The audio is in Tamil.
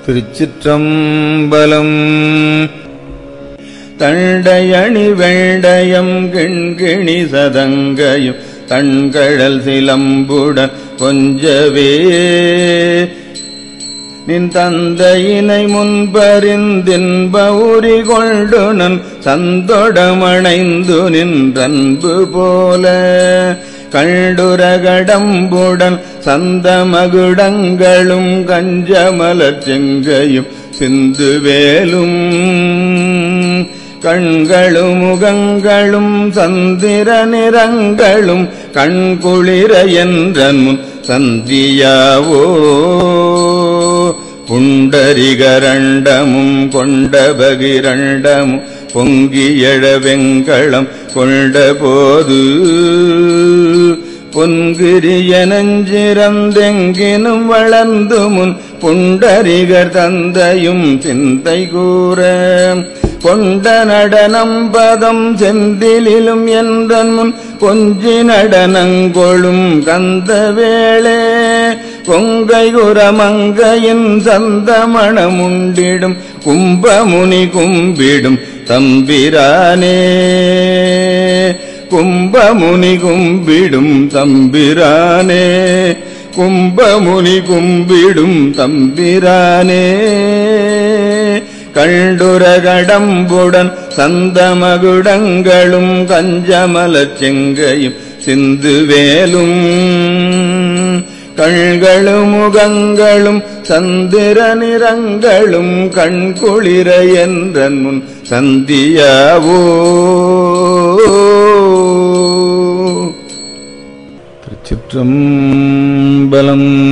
திருச்சிற்றம்பலம் தண்டையணி வெண்டயம் கிண்கிணி சதங்கையும் தண்கழல் சிலம்புடன் கொஞ்சவே நின் தந்தையினை முன்பறிந்தின்ப உரி கொண்டுனன் சந்தொடமணைந்து நின்றன்பு போல கண்டுரகடம்புடன் சந்தமகுடங்களும் கஞ்சமலர் செங்கையும் சிந்துவேலும் கண்களும் முகங்களும் சந்திர நிறங்களும் கண்குளிர என்றன் முன் சந்தியாவோ புண்டரிகரண்டமும் கொண்ட பகிரண்டமும் பொங்கியழ வெங்களம் கொண்ட போது பொன்கிரிய நெஞ்சிறந்தெங்கினும் வளர்ந்து முன் புண்டரிகர் தந்தையும் சிந்தை கூற கொண்ட நடனம் பதம் செந்திலும் என்றன் முன் கொஞ்சி நடனங்கொழும் கந்த வேளே கொங்கை குரமங்கையின் சந்தமணமுண்டிடும் கும்பமுனி கும்பிடும் தம்பிரானே கும்பமுனி கும்பிடும் தம்பிரானே கும்பமுனி கும்பிடும் தம்பிரானே கண்டுரகடம்புடன் சந்தமகுடங்களும் கஞ்சமலச் செங்கையும் சிந்துவேலும் கண்களும் முகங்களும் சந்திர நிறங்களும் கண்குளிர என்றன் முன் சந்தியாவோ திருச்சிற்றம்பலம்